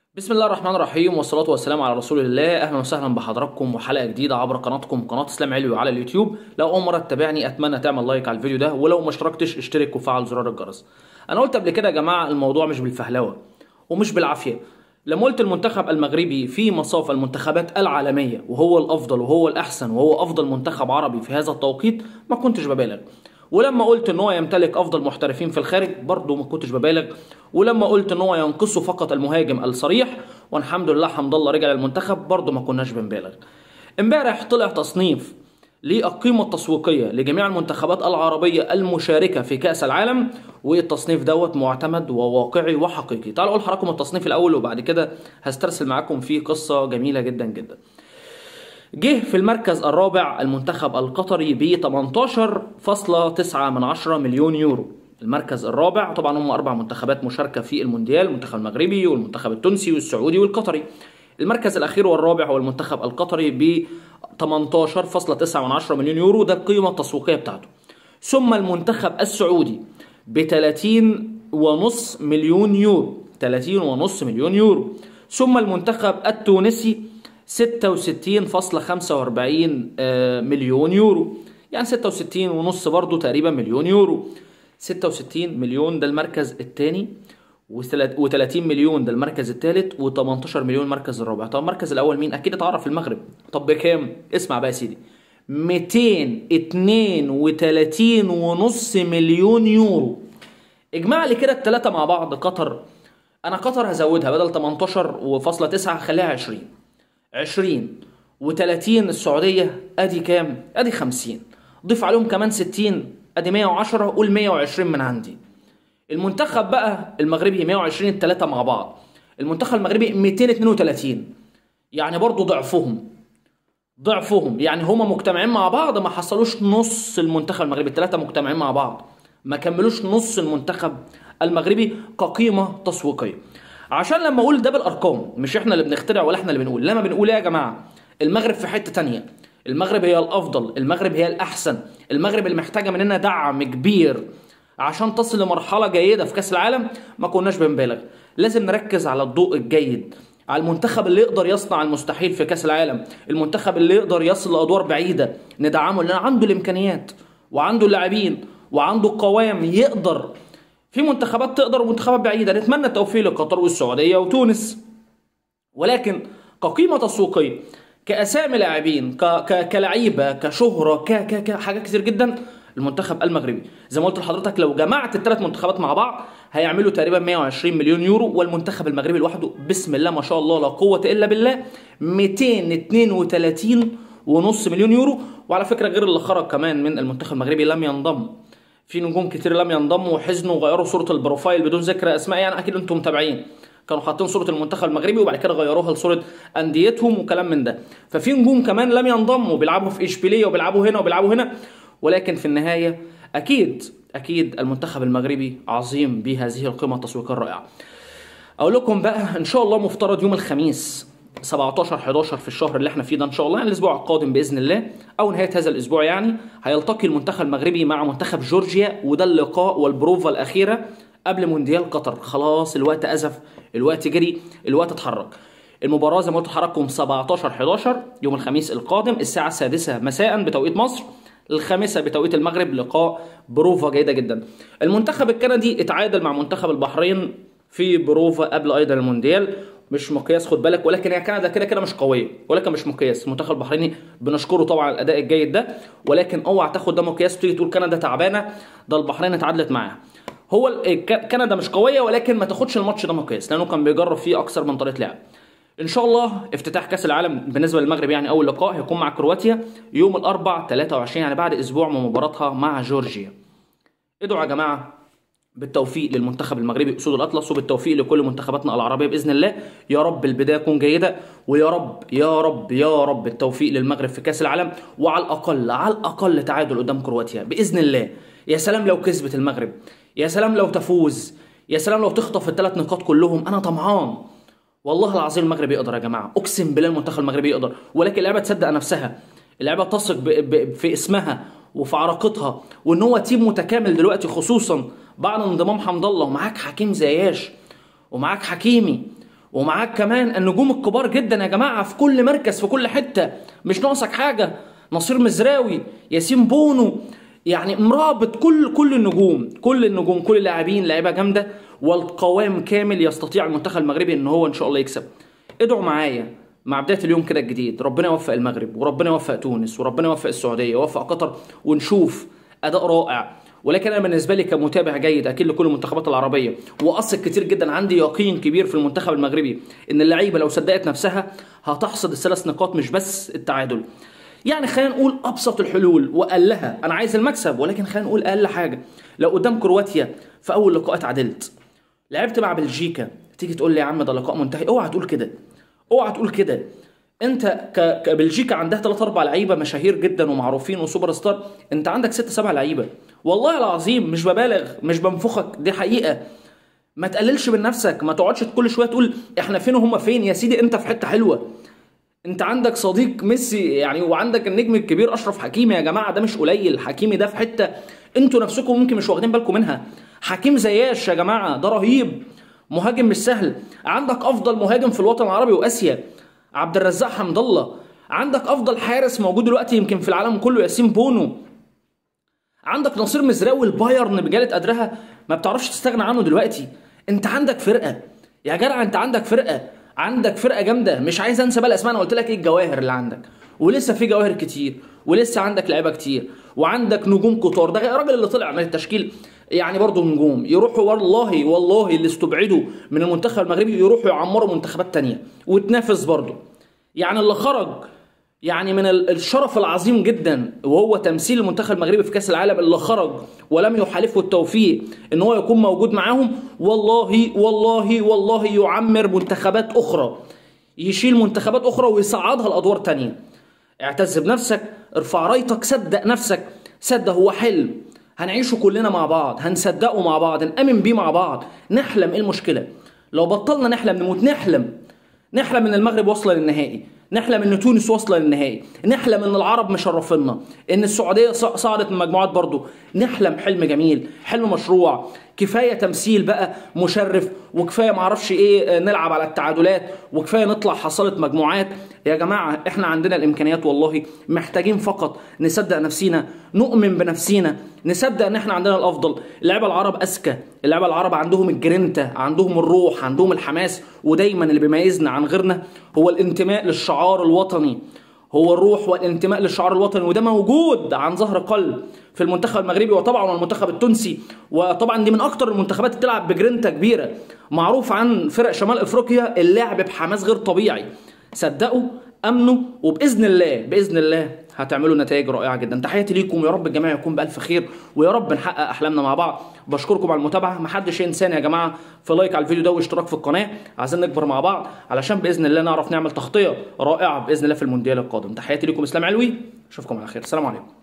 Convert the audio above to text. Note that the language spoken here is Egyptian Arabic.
بسم الله الرحمن الرحيم والصلاة والسلام على رسول الله أهلا وسهلا بحضراتكم وحلقة جديدة عبر قناتكم قناة إسلام علوي على اليوتيوب لو أول مرة تتابعني أتمنى تعمل لايك على الفيديو ده ولو ما اشتركتش اشترك وفعل زرار الجرس أنا قلت قبل كده يا جماعة الموضوع مش بالفهلوة ومش بالعافية لما قلت المنتخب المغربي في مصاف المنتخبات العالمية وهو الأفضل وهو الأحسن وهو أفضل منتخب عربي في هذا التوقيت ما كنتش ببالغ ولما قلت ان هو يمتلك افضل محترفين في الخارج برضه ما كنتش ببالغ ولما قلت ان هو ينقصه فقط المهاجم الصريح والحمد لله حمد الله رجع للمنتخب برضه ما كناش بنبالغ امبارح طلع تصنيف للقيمة التسويقية لجميع المنتخبات العربية المشاركة في كأس العالم والتصنيف دوت معتمد وواقعي وحقيقي تعالوا اقول لحضراتكم التصنيف الاول وبعد كده هسترسل معاكم في قصة جميلة جدا جدا جه في المركز الرابع المنتخب القطري ب 18.9 من عشرة مليون يورو المركز الرابع طبعا هم اربع منتخبات مشاركه في المونديال المنتخب المغربي والمنتخب التونسي والسعودي والقطري المركز الاخير والرابع هو المنتخب القطري ب 18.9 من عشرة مليون يورو ده القيمه التسويقيه بتاعته ثم المنتخب السعودي ب 30 ونص مليون يورو 30 ونص مليون يورو ثم المنتخب التونسي 66.45 مليون يورو يعني 66 ونص برضو تقريبا مليون يورو 66 مليون ده المركز الثاني و30 مليون ده المركز الثالث و18 مليون المركز الرابع طب المركز الاول مين اكيد اتعرف المغرب طب بكام اسمع بقى يا سيدي 232 ونص مليون يورو اجمع لي كده الثلاثه مع بعض قطر انا قطر هزودها بدل 18.9 هخليها 20 20 و30 السعودية ادي كام؟ ادي 50 ضيف عليهم كمان 60 ادي 110 قول 120 من عندي المنتخب بقى المغربي 120 الثلاثة مع بعض المنتخب المغربي 232 يعني برضو ضعفهم ضعفهم يعني هما مجتمعين مع بعض ما حصلوش نص المنتخب المغربي الثلاثة مجتمعين مع بعض ما كملوش نص المنتخب المغربي كقيمة تسويقية عشان لما اقول ده بالارقام مش احنا اللي بنخترع ولا احنا اللي بنقول لما بنقول ايه يا جماعه المغرب في حته تانية المغرب هي الافضل المغرب هي الاحسن المغرب اللي محتاجه مننا دعم كبير عشان تصل لمرحله جيده في كاس العالم ما كناش بنبالغ لازم نركز على الضوء الجيد على المنتخب اللي يقدر يصنع المستحيل في كاس العالم المنتخب اللي يقدر يصل لادوار بعيده ندعمه لان عنده الامكانيات وعنده اللاعبين وعنده قوام يقدر في منتخبات تقدر ومنتخبات بعيده نتمنى التوفيق لقطر والسعوديه وتونس ولكن كقيمه تسويقيه كاسامي لاعبين ك... ك... كلعيبه كشهره ك... ك... كحاجات كتير جدا المنتخب المغربي زي ما قلت لحضرتك لو جمعت الثلاث منتخبات مع بعض هيعملوا تقريبا 120 مليون يورو والمنتخب المغربي لوحده بسم الله ما شاء الله لا قوه الا بالله 232 ونص مليون يورو وعلى فكره غير اللي خرج كمان من المنتخب المغربي لم ينضم في نجوم كتير لم ينضموا وحزنوا وغيروا صوره البروفايل بدون ذكر اسماء يعني اكيد انتم متابعين كانوا حاطين صوره المنتخب المغربي وبعد كده غيروها لصوره انديتهم وكلام من ده ففي نجوم كمان لم ينضموا بيلعبوا في اشبيليه وبيلعبوا هنا وبيلعبوا هنا ولكن في النهايه اكيد اكيد المنتخب المغربي عظيم بهذه القيمه التسويقيه الرائعه اقول لكم بقى ان شاء الله مفترض يوم الخميس 17 11 في الشهر اللي احنا فيه ده ان شاء الله يعني الاسبوع القادم باذن الله او نهايه هذا الاسبوع يعني هيلتقي المنتخب المغربي مع منتخب جورجيا وده اللقاء والبروفا الاخيره قبل مونديال قطر خلاص الوقت ازف الوقت جري الوقت اتحرك المباراه زي ما قلت لحضراتكم 17 11 يوم الخميس القادم الساعه السادسة مساء بتوقيت مصر الخامسة بتوقيت المغرب لقاء بروفا جيدة جدا المنتخب الكندي اتعادل مع منتخب البحرين في بروفا قبل ايضا المونديال مش مقياس خد بالك ولكن هي كندا كده كده مش قويه ولكن مش مقياس المنتخب البحريني بنشكره طبعا على الاداء الجيد ده ولكن اوعى تاخد ده مقياس وتيجي تقول كندا تعبانه ده البحرين اتعادلت معاها هو كندا مش قويه ولكن ما تاخدش الماتش ده مقياس لانه كان بيجرب فيه اكثر من طريقه لعب ان شاء الله افتتاح كاس العالم بالنسبه للمغرب يعني اول لقاء هيكون مع كرواتيا يوم الاربع 23 يعني بعد اسبوع من مباراتها مع جورجيا ادعوا يا جماعه بالتوفيق للمنتخب المغربي اسود الاطلس وبالتوفيق لكل منتخباتنا العربيه باذن الله يا رب البدايه تكون جيده ويا رب يا رب يا رب التوفيق للمغرب في كاس العالم وعلى الاقل على الاقل تعادل قدام كرواتيا باذن الله يا سلام لو كسبت المغرب يا سلام لو تفوز يا سلام لو تخطف الثلاث نقاط كلهم انا طمعان والله العظيم المغرب يقدر يا جماعه اقسم بالله المنتخب المغربي يقدر ولكن اللعبه تصدق نفسها اللعبه تثق في اسمها وفي عراقتها وان هو تيم متكامل دلوقتي خصوصا بعد انضمام حمد الله ومعاك حكيم زياش ومعاك حكيمي ومعاك كمان النجوم الكبار جدا يا جماعه في كل مركز في كل حته مش ناقصك حاجه نصير مزراوي ياسين بونو يعني مرابط كل كل النجوم كل النجوم كل اللاعبين لعيبه جامده والقوام كامل يستطيع المنتخب المغربي ان هو ان شاء الله يكسب ادعوا معايا مع بدايه اليوم كده الجديد ربنا يوفق المغرب وربنا يوفق تونس وربنا يوفق السعوديه ويوفق قطر ونشوف اداء رائع ولكن انا بالنسبه لي كمتابع جيد اكيد لكل المنتخبات العربيه واثق كتير جدا عندي يقين كبير في المنتخب المغربي ان اللعيبه لو صدقت نفسها هتحصد الثلاث نقاط مش بس التعادل يعني خلينا نقول ابسط الحلول واقلها انا عايز المكسب ولكن خلينا نقول اقل حاجه لو قدام كرواتيا في اول لقاء اتعادلت لعبت مع بلجيكا تيجي تقول لي يا عم ده لقاء منتهي اوعى تقول كده اوعى تقول كده انت ك... كبلجيكا عندها ثلاث اربع لعيبه مشاهير جدا ومعروفين وسوبر ستار انت عندك ست سبع لعيبه والله العظيم مش ببالغ مش بنفخك دي حقيقه ما تقللش من نفسك ما تقعدش كل شويه تقول احنا فين وهم فين يا سيدي انت في حته حلوه انت عندك صديق ميسي يعني وعندك النجم الكبير اشرف حكيمي يا جماعه ده مش قليل حكيمي ده في حته انتوا نفسكم ممكن مش واخدين بالكم منها حكيم زياش يا جماعه ده رهيب مهاجم مش سهل عندك افضل مهاجم في الوطن العربي واسيا عبد الرزاق حمد الله عندك افضل حارس موجود دلوقتي يمكن في العالم كله ياسين بونو عندك نصير مزراوي البايرن بجاله قدرها ما بتعرفش تستغنى عنه دلوقتي انت عندك فرقه يا جدع انت عندك فرقه عندك فرقه جامده مش عايز انسى بقى الاسماء انا قلت لك ايه الجواهر اللي عندك ولسه في جواهر كتير ولسه عندك لعيبه كتير وعندك نجوم كتار ده الراجل اللي طلع من التشكيل يعني برضه نجوم يروحوا والله والله اللي استبعدوا من المنتخب المغربي يروحوا يعمروا منتخبات تانية وتنافس برضه يعني اللي خرج يعني من الشرف العظيم جدا وهو تمثيل المنتخب المغربي في كاس العالم اللي خرج ولم يحالفه التوفيق ان هو يكون موجود معاهم والله والله والله يعمر منتخبات اخرى يشيل منتخبات اخرى ويصعدها لادوار تانية اعتز بنفسك ارفع رايتك صدق نفسك صدق هو حلم هنعيشه كلنا مع بعض هنصدقه مع بعض نامن بيه مع بعض نحلم ايه المشكله لو بطلنا نحلم نموت نحلم نحلم ان المغرب واصله للنهائي نحلم ان تونس واصله للنهائي نحلم ان العرب مشرفينا ان السعوديه صعدت من مجموعات برضو نحلم حلم جميل حلم مشروع كفايه تمثيل بقى مشرف وكفايه معرفش ايه نلعب على التعادلات وكفايه نطلع حصلت مجموعات يا جماعه احنا عندنا الامكانيات والله محتاجين فقط نصدق نفسينا نؤمن بنفسينا نصدق ان احنا عندنا الافضل اللعيبه العرب اذكى اللعيبه العرب عندهم الجرينتا عندهم الروح عندهم الحماس ودايما اللي بيميزنا عن غيرنا هو الانتماء للشعار الوطني هو الروح والانتماء للشعار الوطني وده موجود عن ظهر قلب في المنتخب المغربي وطبعا المنتخب التونسي وطبعا دي من اكتر المنتخبات اللي بتلعب بجرينتا كبيره معروف عن فرق شمال افريقيا اللعب بحماس غير طبيعي صدقوا امنوا وباذن الله باذن الله هتعملوا نتائج رائعه جدا تحياتي ليكم يا رب الجميع يكون بالف خير ويا رب نحقق احلامنا مع بعض بشكركم على المتابعه محدش ينساني يا جماعه في لايك على الفيديو ده واشتراك في القناه عايزين نكبر مع بعض علشان باذن الله نعرف نعمل تغطيه رائعه باذن الله في المونديال القادم تحياتي ليكم اسلام علوي اشوفكم على خير السلام عليكم